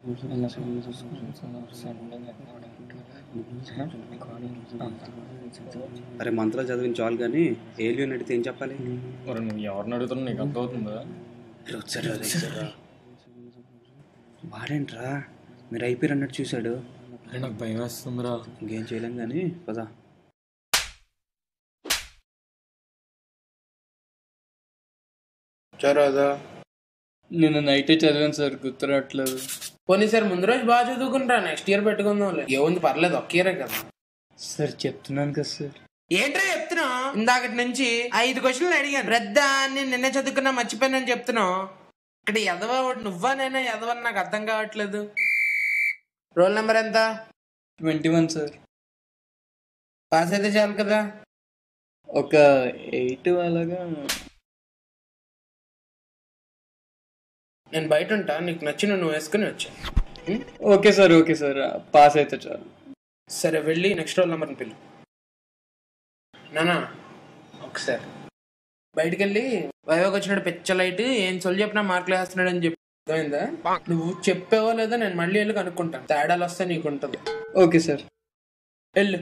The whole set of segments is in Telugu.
అరే మంత్రాలు చదివిన చాలు కానీ ఏలియన్ అడిగితే ఏం చెప్పాలి మరి నువ్వు ఎవరిని అడుగుతున్నా నీకు అర్థమవుతుందా అరే వచ్చారా వచ్చారా వాడేంట్రా మీరు అయిపోయారు అన్నట్టు చూశాడు అరే నాకు భయం వేస్తుందిరా ఇంకేం చేయలేం కానీ పదా చరాదా నేను నైటే చదివాను సార్ గుర్తురావట్లేదు పోనీ సార్ ముందు రోజు బాగా చదువుకుంటా నెక్స్ట్ ఇయర్ పెట్టుకుందాం ఏముంది పర్లేదు ఒక్క ఇయరే కదా సార్ చెప్తున్నాను కదా సార్ ఏంట్రా చెప్తున్నా ఇందాకటి నుంచి ఐదు క్వశ్చన్లు అడిగాను రద్దా అని నిన్నే చదువుకున్నా మర్చిపోయానని చెప్తున్నావు ఇక్కడ ఎదవ ఒకటి నువ్వా నేనా ఎదవని నాకు అర్థం కావట్లేదు రోల్ నెంబర్ ఎంత ట్వంటీ వన్ సార్ పాస్ అయితే చాలు కదా ఒక ఎయిట్ అలాగా నేను బయట ఉంటా నీకు నచ్చిన నువ్వు వేసుకుని వచ్చా ఉం? Okay sir okay sir pass అయితే చాలు సరే వెళ్ళి నెక్స్ట్ రోల్ నెంబర్ని పిలు నానా ఒకసారి బయటికి వెళ్ళి వైవాగ్ వచ్చినాడు పిచ్చ లైట్ ఏం సొల్లు చెప్పినా మార్కులు వేస్తున్నాడు అని చెప్పి అర్థమైందా నువ్వు చెప్పావో లేదో నేను మళ్ళీ వెళ్ళి కనుక్కుంటాను తేడాలు వస్తే నీకు ఉంటుంది ఓకే సార్ వెళ్ళు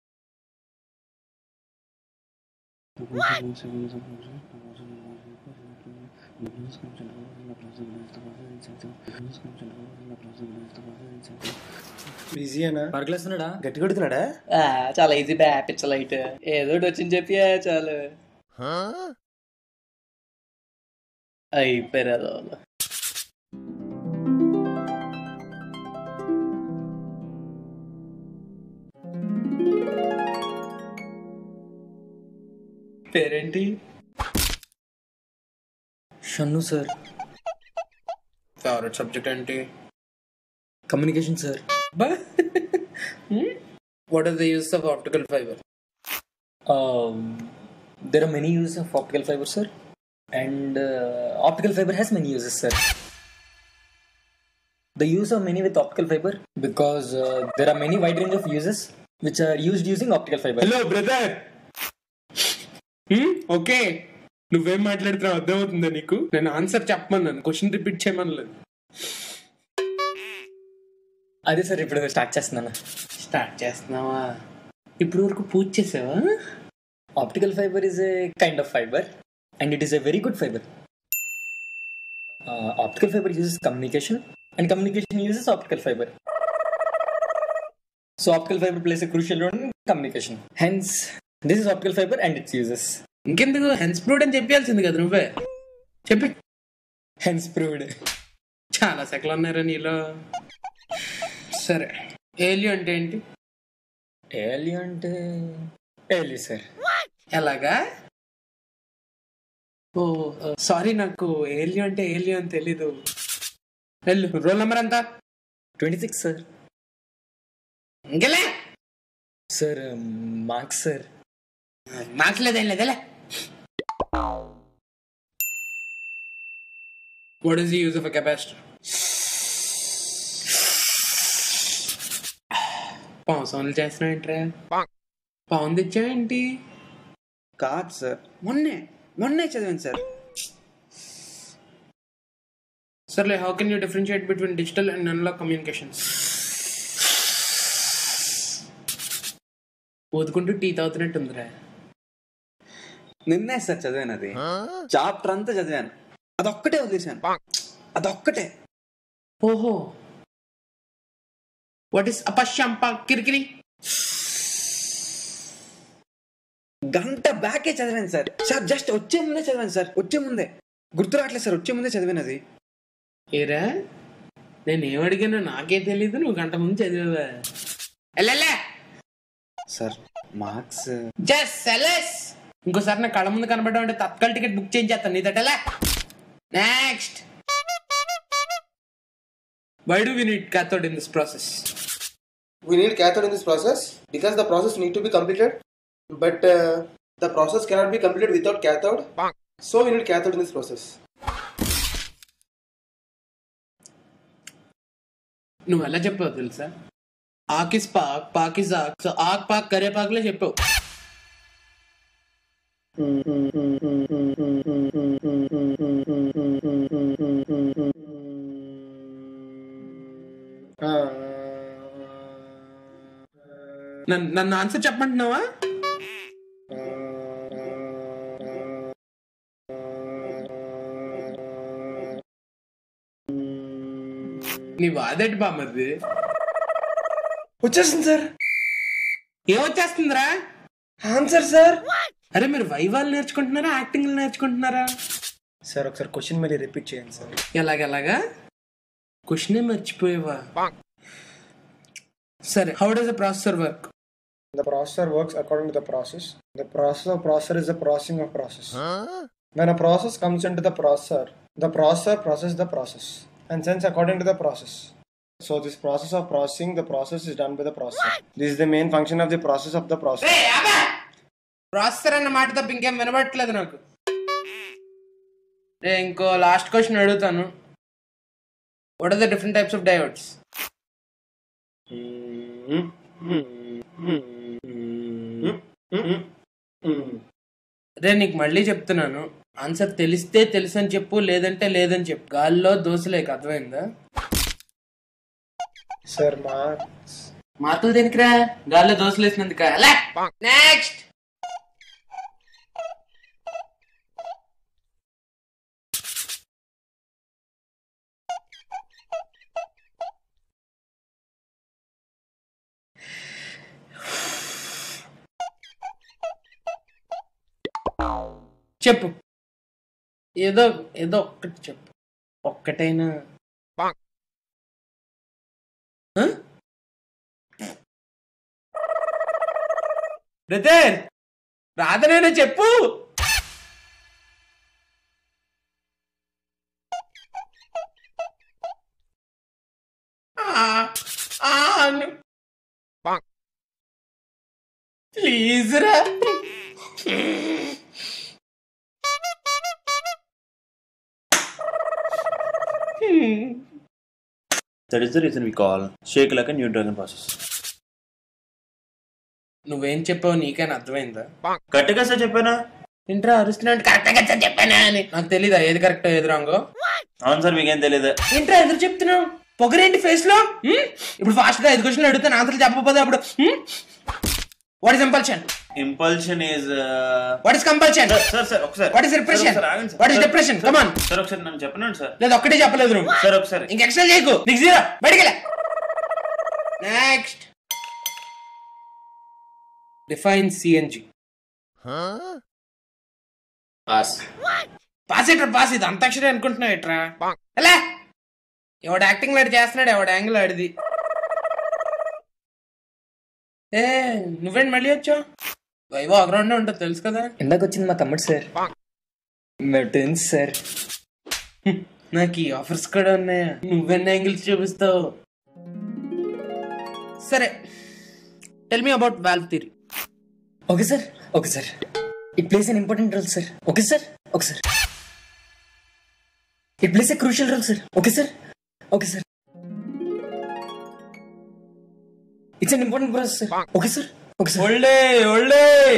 బిజీనా పరకలేస్తున్నాడా గట్టి కొడుతున్నాడా చాలా ఈజీ బ్యా పిచ్చ లైట్ ఏదో ఒకటి వచ్చింది చెప్పి చాలు అయిపోయారు అదో పేరేంటి షన్ను సార్ ఫేవరెట్ సబ్జెక్ట్ ఏంటి communication sir what are the uses of optical fibre there are many uses of optical fiber sir and uh, optical fiber has many uses sir the use of many with optical fiber because uh, there are many wide range of uses which are used using optical fiber hello brother okay నువ్వేం మాట్లాడుతున్నావు అర్థమవుతుందా నీకు నేను ఆన్సర్ చెప్పమన్నాను క్వశ్చన్ రిపీట్ చేయమనలేదు అదే సార్ ఇప్పుడు స్టార్ట్ చేస్తున్నాను స్టార్ట్ చేస్తున్నావా ఇప్పుడు వరకు పూజ చేసావా optical fiber is a kind of fiber and it is a very good fiber uh, optical fiber uses communication and communication uses optical fiber so optical fiber plays a crucial role in communication hence this is optical fiber and its uses ఇంకెందుకు హెన్స్ ప్రూడ్ అని చెప్పాల్సింది కదా నువ్వే చెప్పి hence proved చాలా సెకలు ఉన్నారా నీలో సరే ఏలియో అంటే ఏంటి alien అంటే alien sir ఎలాగా ఓ సారీ నాకు ఏలియో అంటే ఏలియో అని తెలీదు వెళ్ళు రోల్ నెంబర్ ఎంత 26 sir ఇంకెలే sir um, marks sir marks లేదేం లేదేలే what is the use of a capacitor పావు సోన్లు చేస్తున్నావు ఏంట్రా పావును తెచ్చావు ఏంటి కాదు సార్ మొన్నే మొన్నే చదివాను సార్ సర్లే how can you differentiate between digital and analog communications ఊదుకుంటూ టీ తాగుతున్నట్టుందిరా నిన్నే సార్ చదివాను అది చాప్టర్ అంతా చదివాను అదొక్కటే వదిలేశాను అదొక్కటే ఓహో వాట్ ఇస్ అపశ్యంప కిరికిరి గంట బ్యాకే చదివాను సార్ సార్ జస్ట్ వచ్చే ముందే చదివాను సార్ వచ్చే ముందే గుర్తు రావట్లేదు సార్ వచ్చే ముందే చదివాను అది ఏరా నేను ఏం అడిగానో నాకే తెలీదు నువ్వు గంట ముందు చదివావా ఎల్లెల్లే సార్ మార్క్స్ జస్ట్ సెలెస్ ఇంకోసారి నా కళ్ళ ముందు కనబడడం అంటే తత్కాల్ టికెట్ బుక్ చేయించేస్తాను నీ తట్టలే next why do we need cathode in this process We need cathode in this process because the process need to be completed, but uh, the process cannot be completed without cathode. So we need cathode in this process. నువ్వు ఎలా చెప్పావు తెలుసా ఆకిస్ పాక్ పాకిస్ ఆక్ సో ఆక్ పాక్ కరేపాకులే చెప్పావు నన్ను నన్ను ఆన్సర్ చెప్పమంటున్నావా నీ వాదేటి బామ్మది వచ్చేసింది సార్ ఏమొచ్చేస్తుందిరా ఆన్సర్ సార్ అరే మీరు వైవాలు నేర్చుకుంటున్నారా యాక్టింగ్ నేర్చుకుంటున్నారా సార్ ఒకసారి క్వశ్చన్ మళ్ళీ రిపీట్ చేయండి సార్ ఎలాగెలాగా క్వశ్చనే మర్చిపోయేవా సరే how does the processor work The processor works according to the process. The process of processor is the processing of process. When a process comes into the processor, the processor processes the process and sends according to the process. So this process of processing the process is done by the processor. This is the main function of the process of the process. Processor అన్న మాట తప్ప ఇంకేం వినబడట్లేదు నాకు రే ఇంకో లాస్ట్ క్వశ్చన్ అడుగుతాను what are the different types of diodes రే నీకు మళ్ళీ చెప్తున్నాను ఆన్సర్ తెలిస్తే తెలుసు అని చెప్పు లేదంటే లేదని చెప్పు గాల్లో దోశలేక అర్థమైందా Sir, marks. మాటలు దేనికిరా గాల్లో దోశలు వేసినందుక నెక్స్ట్ చెప్పు ఏదో ఏదో ఒక్కటి చెప్పు ఒక్కటైనా ఆ? బ్రదర్ రాధనైనా చెప్పు ప్లీజ్ రా That is the reason we call shake like a new dragon process. నువ్వేం చెప్పావు నీకైనా అర్థమైందా కరెక్ట్గా సార్ చెప్పానా ఇంట్రా అరుస్తున్నాడు కరెక్ట్గా చెప్పానా అని నాకు తెలీదా ఏది కరెక్ట్ ఏది రాంగో అవును సార్ మీకేం తెలియదు ఏంట్రా ఎదురు చెప్తున్నావు పొగరేంటి ఫేస్ లో హ్మ్? ఇప్పుడు ఫాస్ట్ గా ఐదు క్వశ్చన్లు అడుగుతాను ఆన్సర్ చెప్పకపోతే అప్పుడు what is impulsion impulsion is what is compulsion sir sir ఒకసారి వాట్ ఇస్ రిప్రెషన్ సార్, ఆగండి sir. What is sir, depression sir, come on sir ఒకసారి నన్ను చెప్పనండి సార్ లేదు ఒక్కటే చెప్పలేదు నువ్వు సార్ ఒకసారి ఇంక ఎక్స్ట్రా చేయకు నీకు జీరో బయటికి next define CNG pass pass ఎట్రా పాస్ ఇది అంతాక్షరి అనుకుంటున్నావు ఎట్రా ఎలా ఎవడు యాక్టింగ్ లాడి చేస్తున్నాడు ఎవడు యాంగిల్ ఆడిది ఏ నువ్వేంటి మళ్ళీ వచ్చావు వైవో అగ్రౌండ్ ఉంటుంది తెలుసు కదా ఇందాక వచ్చింది మా తమ్ముడు సార్ మేము ట్విన్స్ సార్ నాకు ఈ ఆఫర్స్ కూడా ఉన్నాయా నువ్వెన్ని యాంగిల్స్ చూపిస్తావు సరే tell me about valve theory okay sir okay sir it plays an important role sir okay sir okay sir it plays a crucial role sir okay sir okay sir it's an important process sir okay sir okay sir ఒళ్ళే ఒళ్ళే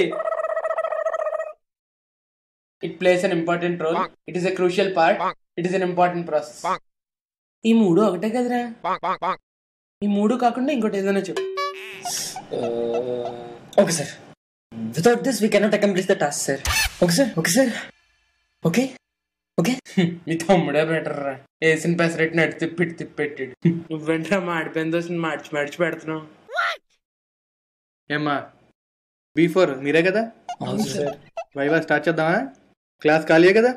it plays an important role it is a crucial part it is an important process ఈ మూడు ఒకటే కదరా ఈ మూడు కాకుండా ఇంకోటి ఏదైనా చెప్పు okay sir without this we cannot accomplish the task sir okay sir okay sir okay okay మీ తమ్ముడే బెటర్ రా వేసిన పెసరెట్టిని అటు తిప్పి ఇటు తిప్పి పెట్టాడు నువ్వేంట్రా మాడిపోయిన దోశని మార్చి మార్చి పెడుతున్నావు ఏమ్మా బీ ఫోర్ మీరే కదా అవును సార్ వైవా స్టార్ట్ చేద్దామా క్లాస్ ఖాళీయే కదా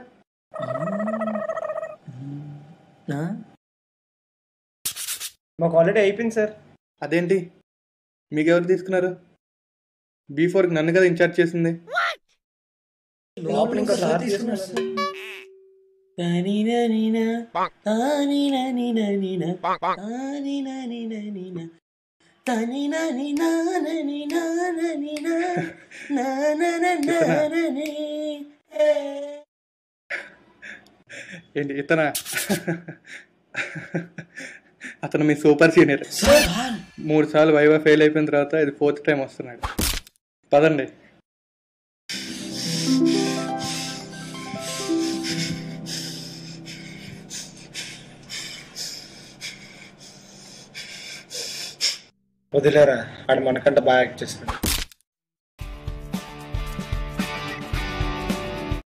మాకు ఆల్రెడీ అయిపోయింది సార్ అదేంటి మీకెవరు తీసుకున్నారు బీ ఫోర్కి నన్ను కదా ఇన్ఛార్జ్ చేసింది లోపల ఇంకో సార్ తీసుకున్నారు సార్ ఏంటి ఇతన అతను మీ సూపర్ సీనియర్ మూడు సార్లు వైవా ఫెయిల్ అయిపోయిన తర్వాత ఇది ఫోర్త్ టైం వస్తున్నాడు పదండి వదిలేరా ఆడు మనకంటే బాగా యాక్ట్ చేస్తాడు